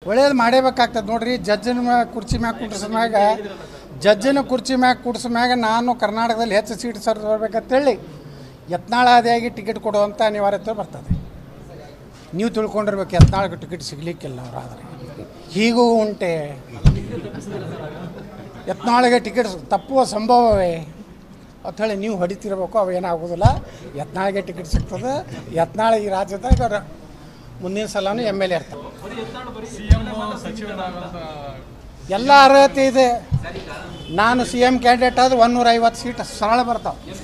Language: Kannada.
ಒಳ್ಳೇದು ಮಾಡೇಬೇಕಾಗ್ತದೆ ನೋಡ್ರಿ ಜಡ್ಜನ ಮ್ಯಾಗ ಕುರ್ಚಿ ಮ್ಯಾಗ ಕುಂಡ್ರಿಸ ಮ್ಯಾಗ ಜಡ್ಜನ ಕುರ್ಚಿ ಮ್ಯಾಗ ಕುಡ್ಸ ಮ್ಯಾಗ ನಾನು ಕರ್ನಾಟಕದಲ್ಲಿ ಹೆಚ್ಚು ಸೀಟ್ ಸರ್ ಬರ್ಬೇಕಂತೇಳಿ ಯತ್ನಾಳಾದಿಯಾಗಿ ಟಿಕೆಟ್ ಕೊಡುವಂಥ ಅನಿವಾರ್ಯತೆ ಬರ್ತದೆ ನೀವು ತಿಳ್ಕೊಂಡಿರ್ಬೇಕು ಯತ್ನಾಳ್ಗೆ ಟಿಕೆಟ್ ಸಿಗಲಿಕ್ಕಿಲ್ಲ ಅವರಾದ್ರೆ ಹೀಗೂ ಉಂಟೆ ಯತ್ನಾಳಿಗೆ ಟಿಕೆಟ್ ತಪ್ಪುವ ಸಂಭವವೇ ಅಂಥೇಳಿ ನೀವು ಹೊಡಿತಿರ್ಬೇಕು ಅವು ಏನಾಗೋದಿಲ್ಲ ಯತ್ನಾಳಿಗೆ ಟಿಕೆಟ್ ಸಿಗ್ತದೆ ಯತ್ನಾಳ ಈ ರಾಜ್ಯದಾಗ ರ- ಮುಂದಿನ ಸಲನೂ ಎಮ್ ಎಲ್ ಎ ಇರ್ತಾರೆ ಎಲ್ಲ ಅರ್ಹತೆ ಇದೆ ನಾನು ಸಿ ಎಮ್ ಕ್ಯಾಂಡಿಡೇಟ್ ಆದ್ರೆ ಒನ್ನೂರ ಐವತ್ತು ಸೀಟ್ ಸರಳ ಬರ್ತಾವೆ